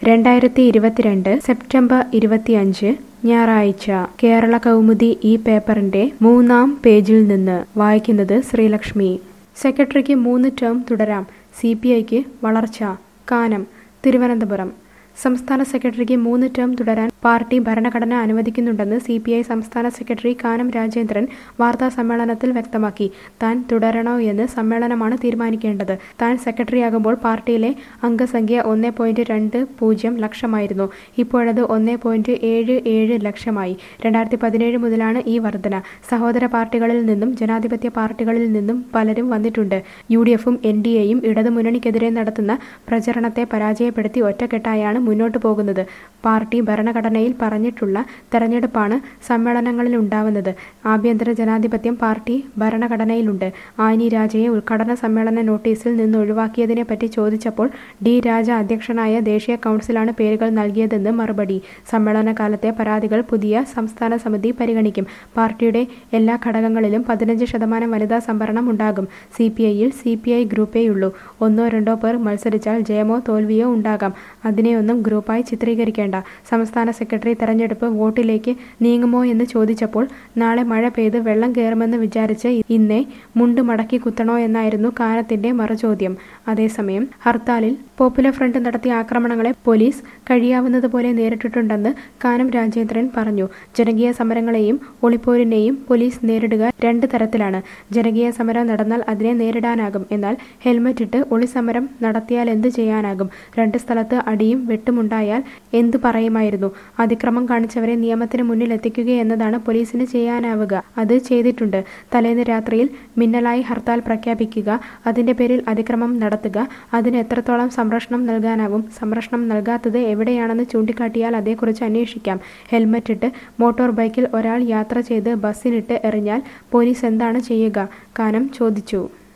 രണ്ടായിരത്തി ഇരുപത്തിരണ്ട് സെപ്റ്റംബർ ഇരുപത്തിയഞ്ച് ഞായറാഴ്ച കേരള കൗമുദി ഈ പേപ്പറിന്റെ മൂന്നാം പേജിൽ നിന്ന് വായിക്കുന്നത് ശ്രീലക്ഷ്മി സെക്രട്ടറിക്ക് മൂന്ന് ടേം തുടരാം സി പി ഐക്ക് വളർച്ച കാനം തിരുവനന്തപുരം സംസ്ഥാന സെക്രട്ടറിക്ക് മൂന്ന് ടേം തുടരാൻ പാർട്ടി ഭരണഘടന അനുവദിക്കുന്നുണ്ടെന്ന് സി പി ഐ സംസ്ഥാന സെക്രട്ടറി കാനം രാജേന്ദ്രൻ വാർത്താ സമ്മേളനത്തിൽ വ്യക്തമാക്കി താൻ തുടരണോ എന്ന് സമ്മേളനമാണ് തീരുമാനിക്കേണ്ടത് താൻ സെക്രട്ടറിയാകുമ്പോൾ പാർട്ടിയിലെ അംഗസംഖ്യ ഒന്ന് പോയിന്റ് രണ്ട് പൂജ്യം ലക്ഷമായിരുന്നു ഇപ്പോഴത് ഒന്ന് പോയിന്റ് ഏഴ് ഏഴ് ലക്ഷമായി രണ്ടായിരത്തി പതിനേഴ് മുതലാണ് ഈ വർധന സഹോദര പാർട്ടികളിൽ നിന്നും ജനാധിപത്യ പാർട്ടികളിൽ നിന്നും പലരും വന്നിട്ടുണ്ട് യു ഡി എഫും എൻ ഡി എയും ഇടതുമുന്നണിക്കെതിരെ നടത്തുന്ന പ്രചരണത്തെ പരാജയപ്പെടുത്തി ഒറ്റക്കെട്ടായാണ് മുന്നോട്ടു പോകുന്നത് പാർട്ടി ഭരണഘടനയിൽ പറഞ്ഞിട്ടുള്ള തെരഞ്ഞെടുപ്പാണ് സമ്മേളനങ്ങളിൽ ഉണ്ടാവുന്നത് ആഭ്യന്തര ജനാധിപത്യം പാർട്ടി ഭരണഘടനയിലുണ്ട് ആനി രാജയെ ഉദ്ഘാടന സമ്മേളന നോട്ടീസിൽ നിന്ന് ഒഴിവാക്കിയതിനെ പറ്റി ചോദിച്ചപ്പോൾ ഡി രാജ അധ്യക്ഷനായ ദേശീയ കൗൺസിലാണ് പേരുകൾ നൽകിയതെന്ന് മറുപടി സമ്മേളനകാലത്തെ പരാതികൾ പുതിയ സംസ്ഥാന സമിതി പരിഗണിക്കും പാർട്ടിയുടെ എല്ലാ ഘടകങ്ങളിലും പതിനഞ്ച് ശതമാനം വനിതാ സംവരണം ഉണ്ടാകും സി പി ഐയിൽ സി പി ഐ ഗ്രൂപ്പേയുള്ളൂ ഒന്നോ രണ്ടോ പേർ മത്സരിച്ചാൽ ജയമോ തോൽവിയോ ഉണ്ടാകാം അതിനെയൊന്നും ഗ്രൂപ്പായി ചിത്രീകരിക്കേണ്ട സംസ്ഥാന സെക്രട്ടറി തെരഞ്ഞെടുപ്പ് വോട്ടിലേക്ക് നീങ്ങുമോ എന്ന് ചോദിച്ചപ്പോൾ നാളെ മഴ പെയ്ത് വെള്ളം കയറുമെന്ന് വിചാരിച്ച് ഇന്നേ മുണ്ട് മടക്കി കുത്തണോ എന്നായിരുന്നു കാനത്തിന്റെ മറുചോദ്യം അതേസമയം ഹർത്താലിൽ പോപ്പുലർ ഫ്രണ്ട് നടത്തിയ ആക്രമണങ്ങളെ പോലീസ് കഴിയാവുന്നതുപോലെ നേരിട്ടിട്ടുണ്ടെന്ന് കാനം രാജേന്ദ്രൻ പറഞ്ഞു ജനകീയ സമരങ്ങളെയും ഒളിപ്പോരിനെയും പോലീസ് നേരിടുക രണ്ട് തരത്തിലാണ് ജനകീയ സമരം നടന്നാൽ അതിനെ നേരിടാനാകും എന്നാൽ ഹെൽമറ്റ് ഇട്ട് ഒളിസമരം നടത്തിയാൽ എന്ത് ചെയ്യാനാകും രണ്ട് സ്ഥലത്ത് അടിയും വെട്ടുമുണ്ടായാൽ എന്തു പറയുമായിരുന്നു അതിക്രമം കാണിച്ചവരെ നിയമത്തിന് മുന്നിൽ എത്തിക്കുക എന്നതാണ് പോലീസിന് ചെയ്യാനാവുക അത് ചെയ്തിട്ടുണ്ട് തലേന്ന് രാത്രിയിൽ മിന്നലായി ഹർത്താൽ പ്രഖ്യാപിക്കുക അതിന്റെ പേരിൽ അതിക്രമം നടത്തുക അതിന് എത്രത്തോളം സംരക്ഷണം നൽകാനാവും സംരക്ഷണം നൽകാത്തത് എവിടെയാണെന്ന് ചൂണ്ടിക്കാട്ടിയാൽ അതേക്കുറിച്ച് അന്വേഷിക്കാം ഹെൽമറ്റ് ഇട്ട് മോട്ടോർ ബൈക്കിൽ ഒരാൾ യാത്ര ചെയ്ത് ബസ്സിനിട്ട് എറിഞ്ഞാൽ പോലീസ് എന്താണ് ചെയ്യുക കാനം ചോദിച്ചു